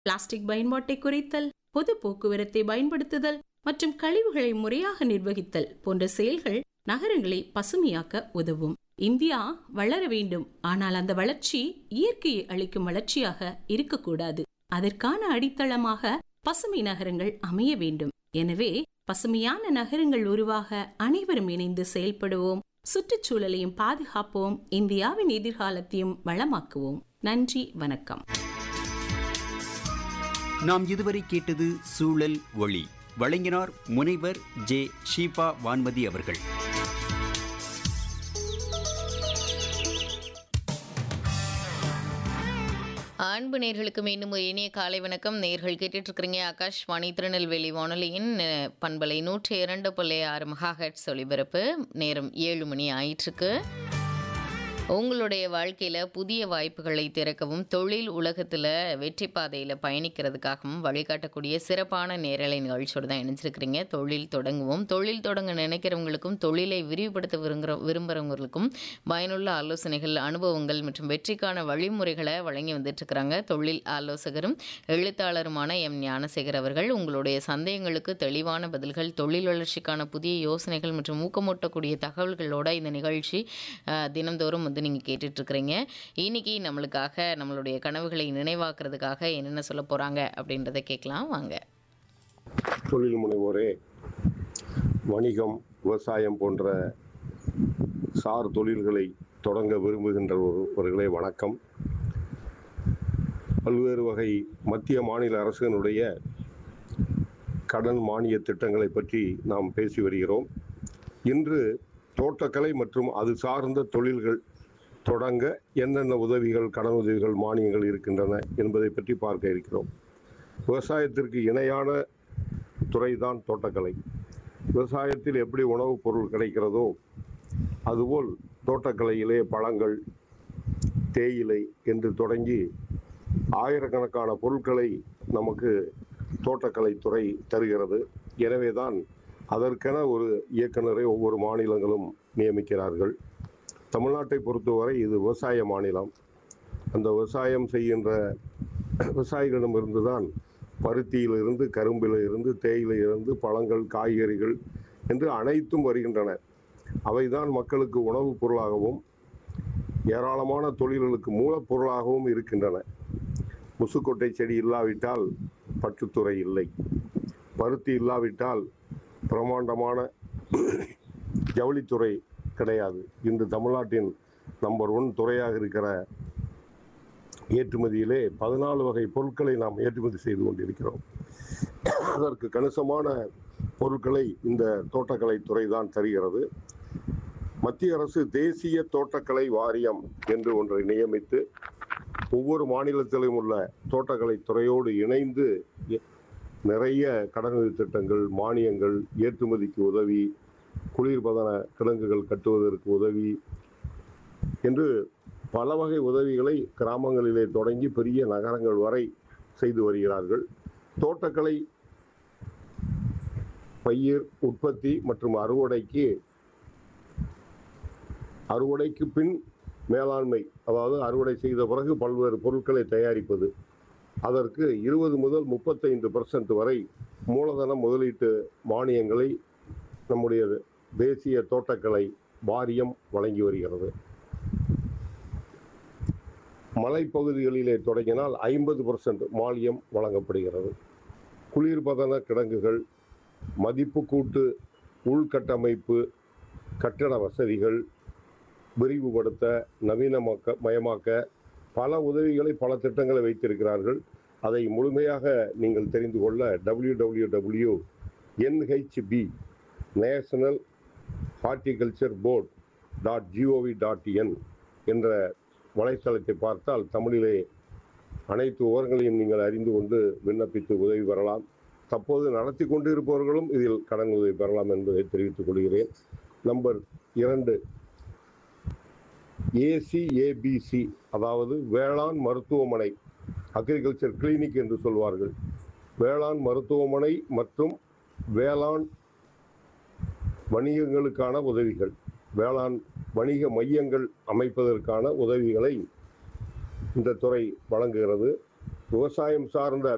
plastic பயன்பாட்டை குறைத்தல் பொது போக்குவரத்தை பயன்படுத்துதல் மற்றும் கழிவுகளை முறையாக நிர்வகித்தல் போன்ற செயல்கள் நகரங்களை பசுமையாக்க உதவும் இந்தியா வளர வேண்டும் ஆனால் அந்த வளர்ச்சி இயற்கையை அளிக்கும் வளர்ச்சியாக இருக்கக்கூடாது அதற்கான அடித்தளமாக பசுமை நகரங்கள் அமைய வேண்டும் எனவே பசுமையான நகரங்கள் உருவாக அனைவரும் இணைந்து செயல்படுவோம் சுற்றுச்சூழலையும் பாதுகாப்போம் இந்தியாவின் எதிர்காலத்தையும் வளமாக்குவோம் நன்றி வணக்கம் நாம் இதுவரை கேட்டது சூழல் ஒளி வழங்கினார் முனைவர் ஜே ஷீபா வான்மதி அவர்கள் அன்பு நேர்களுக்கு மீண்டும் ஒரு இனிய காலை வணக்கம் நேர்கள் கேட்டுட்டு இருக்கிறீங்க ஆகாஷ்வாணி திருநெல்வேலி வானொலியின் அஹ், பண்பலை நூற்றி இரண்டு புள்ளி ஆறு மெகாஹெட்ஸ் ஒலிபரப்பு நேரம் ஏழு மணி ஆயிற்றுக்கு உங்களுடைய வாழ்க்கையில் புதிய வாய்ப்புகளை திறக்கவும் தொழில் உலகத்தில் வெற்றி பாதையில் பயணிக்கிறதுக்காகவும் வழிகாட்டக்கூடிய சிறப்பான நேரலை நிகழ்ச்சியோடு தான் இணைஞ்சிருக்கிறீங்க தொழில் தொடங்குவோம் தொழில் தொடங்க நினைக்கிறவங்களுக்கும் தொழிலை விரிவுபடுத்த விரும்புகிற விரும்புகிறவங்களுக்கும் பயனுள்ள ஆலோசனைகள் அனுபவங்கள் மற்றும் வெற்றிக்கான வழிமுறைகளை வழங்கி வந்துட்டு இருக்கிறாங்க தொழில் ஆலோசகரும் எழுத்தாளருமான எம் ஞானசேகர் அவர்கள் உங்களுடைய சந்தேகங்களுக்கு தெளிவான பதில்கள் தொழில் வளர்ச்சிக்கான புதிய யோசனைகள் மற்றும் ஊக்கமூட்டக்கூடிய தகவல்களோட இந்த நிகழ்ச்சி அஹ், தினந்தோறும் வந்து நீங்கள் கேட்டுட்ருக்கிறீங்க இன்னைக்கு நம்மளுக்காக நம்மளுடைய கனவுகளை நினைவாக்குறதுக்காக என்னென்ன சொல்ல போகிறாங்க அப்படின்றத கேட்கலாம் வாங்க தொழில் முனைவோரே வணிகம் விவசாயம் போன்ற சார் தொழில்களை தொடங்க விரும்புகின்றவர்களே வணக்கம் பல்வேறு வகை மத்திய மாநில அரசுகளுடைய கடன் மானிய திட்டங்களை பற்றி நாம் பேசி வருகிறோம் இன்று தோட்டக்கலை மற்றும் அது சார்ந்த தொழில்கள் தொடங்க என்னென்ன உதவிகள் கடன் உதவிகள் மானியங்கள் இருக்கின்றன என்பதை பற்றி பார்க்க இருக்கிறோம் விவசாயத்திற்கு இணையான துறைதான் தோட்டக்கலை விவசாயத்தில் எப்படி உணவுப் பொருள் கிடைக்கிறதோ அதுபோல் தோட்டக்கலையிலே பழங்கள் தேயிலை என்று தொடங்கி ஆயிரக்கணக்கான பொருட்களை நமக்கு தோட்டக்கலை துறை தருகிறது எனவேதான் அதற்கென ஒரு இயக்குனரை ஒவ்வொரு மாநிலங்களும் நியமிக்கிறார்கள் தமிழ்நாட்டை பொறுத்தவரை இது விவசாய மாநிலம் அந்த விவசாயம் செய்கின்ற விவசாயிகளிடமிருந்து தான் பருத்தியிலிருந்து கரும்பில் இருந்து தேயிலையிலிருந்து பழங்கள் காய்கறிகள் என்று அனைத்தும் வருகின்றன அவைதான் மக்களுக்கு உணவுப் பொருளாகவும் ஏராளமான தொழில்களுக்கு மூலப்பொருளாகவும் இருக்கின்றன முசுக்கொட்டை செடி இல்லாவிட்டால் பட்டுத்துறை இல்லை பருத்தி இல்லாவிட்டால் பிரமாண்டமான ஜவுளித்துறை கிடையாது இன்று தமிழ்நாட்டின் நம்பர் ஒன் துறையாக இருக்கிற ஏற்றுமதியிலே பதினாலு வகை பொருட்களை நாம் ஏற்றுமதி செய்து கொண்டிருக்கிறோம் அதற்கு கணிசமான பொருட்களை இந்த தோட்டக்கலை துறை தான் தருகிறது மத்திய அரசு தேசிய தோட்டக்கலை வாரியம் என்று ஒன்றை நியமித்து ஒவ்வொரு மாநிலத்திலும் உள்ள தோட்டக்கலை துறையோடு இணைந்து எ- நிறைய கடனுதவி திட்டங்கள் மானியங்கள் ஏற்றுமதிக்கு உதவி குளிர்பதன கிடங்குகள் கட்டுவதற்கு உதவி என்று பல வகை உதவிகளை கிராமங்களிலே தொடங்கி பெரிய நகரங்கள் வரை செய்து வருகிறார்கள் தோட்டக்கலை பயிர் உற்பத்தி மற்றும் அறுவடைக்கு அறுவடைக்கு பின் மேலாண்மை அதாவது அறுவடை செய்த பிறகு பல்வேறு பொருட்களை தயாரிப்பது அதற்கு இருபது முதல் முப்பத்தைந்து பர்சன்ட் வரை மூலதன முதலீட்டு மானியங்களை நம்முடைய தேசிய தோட்டக்கலை வாரியம் வழங்கி வருகிறது மலைப்பகுதிகளிலே தொடங்கினால் ஐம்பது பர்சன்ட் மானியம் வழங்கப்படுகிறது குளிர்பதன கிடங்குகள் மதிப்பு கூட்டு உள்கட்டமைப்பு கட்டட வசதிகள் விரிவுபடுத்த நவீனமாக்க மயமாக்க பல உதவிகளை பல திட்டங்களை வைத்திருக்கிறார்கள் அதை முழுமையாக நீங்கள் தெரிந்து கொள்ள W W W NHB national horticulture board dot gov dot in என்ற வலைத்தளத்தை பார்த்தால் தமிழிலே அனைத்து விவரங்களையும் நீங்கள் அறிந்து கொண்டு விண்ணப்பித்து உதவி பெறலாம் தற்போது நடத்தி கொண்டு இருப்பவர்களும் இதில் கடன் உதவி பெறலாம் என்பதை தெரிவித்துக் கொள்கிறேன் நம்பர் இரண்டு ஏசிஏபிசி அதாவது வேளாண் மருத்துவமனை அக்ரிகல்ச்சர் கிளினிக் என்று சொல்வார்கள் வேளாண் மருத்துவமனை மற்றும் வேளாண் வணிகங்களுக்கான உதவிகள் வேளாண் வணிக மையங்கள் அமைப்பதற்கான உதவிகளை இந்த துறை வழங்குகிறது விவசாயம் சார்ந்த